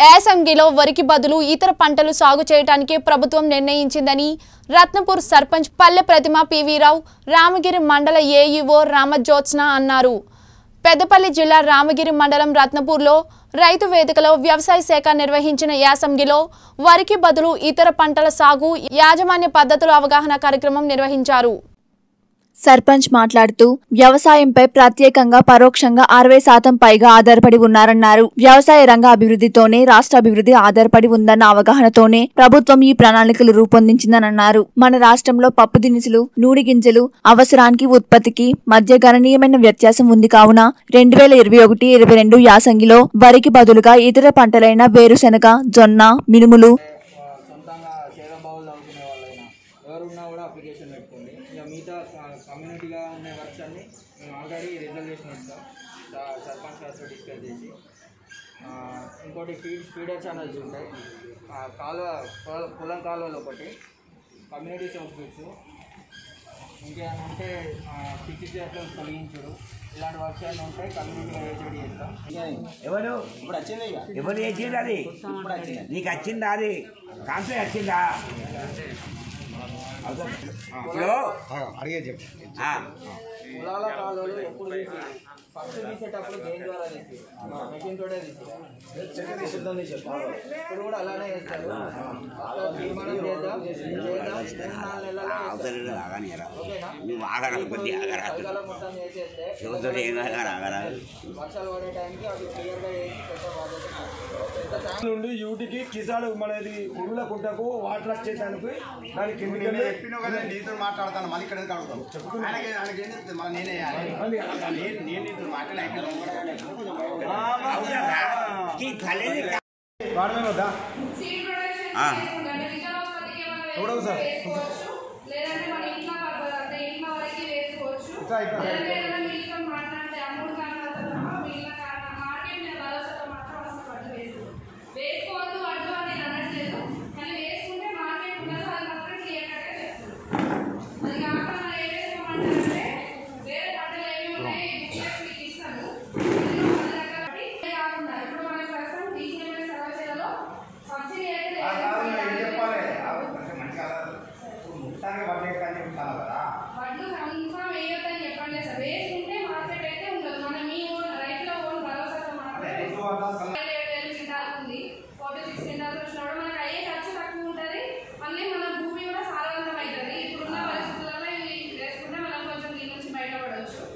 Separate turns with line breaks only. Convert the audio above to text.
యాసంగిలో వరికి బదులు ఇతర పంటలు సాగు చేయడానికి ప్రభుత్వం నిర్ణయించిందని రత్నపూర్ సర్పంచ్ పల్లె ప్రతిమ పివిరావు రామగిరి మండల ఏఈఓ రామజ్యోత్స్న అన్నారు పెద్దపల్లి జిల్లా రామగిరి మండలం రత్నపూర్లో రైతు వేదికలో వ్యవసాయ శాఖ నిర్వహించిన యాసంగిలో వరికి బదులు ఇతర పంటల సాగు యాజమాన్య పద్ధతుల అవగాహన కార్యక్రమం నిర్వహించారు
సర్పంచ్ మాట్లాడుతూ వ్యవసాయంపై ప్రత్యేకంగా పరోక్షంగా అరవై శాతం పైగా ఆధారపడి ఉన్నారన్నారు వ్యవసాయ రంగ అభివృద్ధితోనే రాష్ట్ర అభివృద్ధి ఆధారపడి ఉందన్న అవగాహనతోనే ప్రభుత్వం ఈ ప్రణాళికలు రూపొందించిందనన్నారు మన రాష్ట్రంలో పప్పు దినుసులు నూనె గింజలు అవసరానికి ఉత్పత్తికి మధ్య గణనీయమైన వ్యత్యాసం ఉంది కావున రెండు వేల ఇరవై ఒకటి ఇరవై రెండు యాసంగిలో వరికి బదులుగా ఇతర పంటలైన వేరుశెనగ జొన్న మినుములు
సొంతంగా సేవ బావులు చదువుకునే వాళ్ళైనా ఎవరున్నా కూడా అప్లికేషన్ పెట్టుకోండి ఇక మిగతా కమ్యూనిటీగా ఉన్న వర్క్స్ అన్ని మేము ఆల్రెడీ రిజర్వేషన్ ఇస్తాం స- సర్పంచ్ గారితో డిస్కస్ చేసి ఆ, ఇంకోటి ఫీడ్ ఫీడర్ ఛానల్స్ ఉంటాయి ఆ, కాలువ పొల- పొలం కాలువలు ఒకటి కమ్యూనిటీ సోప్ ఫీడ్స్ ఇంకేమైనా ఉంటే ఆ, పిచ్చి చెట్లు తొలగించుడు ఇలాంటి వర్క్స్ ఏమైనా ఉంటాయి కమ్యూనిటీగా ఏజెడ్ చేస్తాం
ఎవరు
ఇప్పుడు వచ్చింది ఇక
ఎవరు చేసింది అది
ఇప్పుడు వచ్చింది
నీకు వచ్చిందా అది కాంతే వచ్చిందా అవసరం. ఇప్పుడు
అడిగే చెప్పు
ఆ,
పొలాల కాలువలు ఎప్పుడు తీసి ఫస్ట్ తీసేటప్పుడు దేని ద్వారా తీసి మెషిన్ తోటే తీసి శుద్ధం తీసి ఇప్పుడు కూడా అలానే చేస్తారు అక్కడ తీర్మానం చేద్దాం చేద్దాం మూడు నాలుగు నెలల్లో
అవసరం
చేస్తాం.
లేదు, ఆగనియరా
ఓకేనా
నువ్వు ఆగరా కొద్ది ఆగరా
చలికాలం మొత్తం చేసేస్తే
చెబుతాడు ఏం ఆగరా ఆగరా
వర్షాలు పడే టైంకి అవి క్లియర్గా చేసి పెట్టే బాధ్యత నాది. ఎంత ఛాన్స్
నుండి యూటికి కిసాడు మనది పురుగుల కుంటకు వాటర్ వచ్చేదానికి దాని కెమికల్
చెప్పినావు కదా నీతో మాట్లాడతాను మళ్ళీ ఇక్కడ ఎందుకు అడుగుతావు ఆయనకి ఆయనకి ఏం చెప్తుంది మళ్ళీ నేనే చేయాలి. నేను నేను నీతో మాట్లాడి
ఈ తల్లిని కా-
వాడమే వద్దా
సీడ్ ప్రొడక్షన్
ఆ.
చేసుకుంటే విజయోత్పత్తికి ఏమైనా
చూడవు సార్.
వేసుకోవచ్చు లేదంటే మన ఇంట్లో పర్వాలేదు, అంటే ఇంట్లో వరకు వేసుకోవచ్చు
ఇట్లా, ఇట్లా.
లేదంటే ఏదైనా మిల్క్ మాట్లాడితే అమూల్ కారణాలతో తప్ప మిగిలిన కారణం మార్కెట్ మీద భరోసాతో మాత్రం అసలు వడ్లు వేసుకో వేసుకోవద్దు వడ్లు అని నేను అనట్లేదు కానీ వేసుకుంటే మార్కెట్ ఉండదు అది మాత్రం క్లియర్ కట్గా చెప్తుంది అది కాకుండా మనం ఏం వేసుకోమంటారంటే వేరే పంటలు ఏమి ఉన్నాయి బుక్లెట్స్ మీకు ఇస్తాను అందులో మన దగ్గర ఒకటి ఇదే కాకుండా ఇప్పుడు మన ప్రస్తుతం డీసీఎంఎస్ సర్వసేలలో సబ్సిడీ అయితే
ఆ కాదు,
లేదు.
నేను చెప్పాలి ఆ కొంచెం మంచిగా అలా ఇప్పుడు ముట్టానికి పడ్డాయి కానీ చెప్తాను కదా
వడ్లు కన్ఫామ్ వేయొద్దని చెప్పండి సార్ వేసుకుంటే మార్కెట్ అయితే ఉండదు మన మీ ఓన్ రైతుల ఓన్ భరోసాతో మాత్రమే
రైతు వల్ల